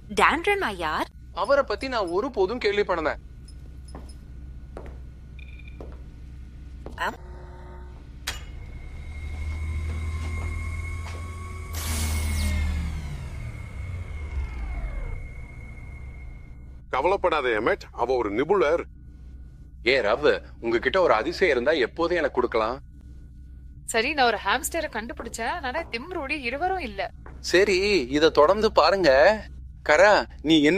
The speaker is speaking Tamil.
டாண்ட்ரனா யார் அவரை பத்தி நான் ஒரு போதும் கேள்விப்படல கவலைப்படாத எமேட் அவ ஒரு நிபுணர் ஏ ரவ் உங்ககிட்ட ஒரு அதிசயம் இருந்தா எப்போதும் எனக்கு கொடுக்கலாம் சரி நான் ஒரு ஹாம்ஸ்டரை கண்டுபிடிச்சேன் ஆனா திம்ரோடி இருவரும் இல்ல சரி இத தொடர்ந்து பாருங்க கரா நீ என்ன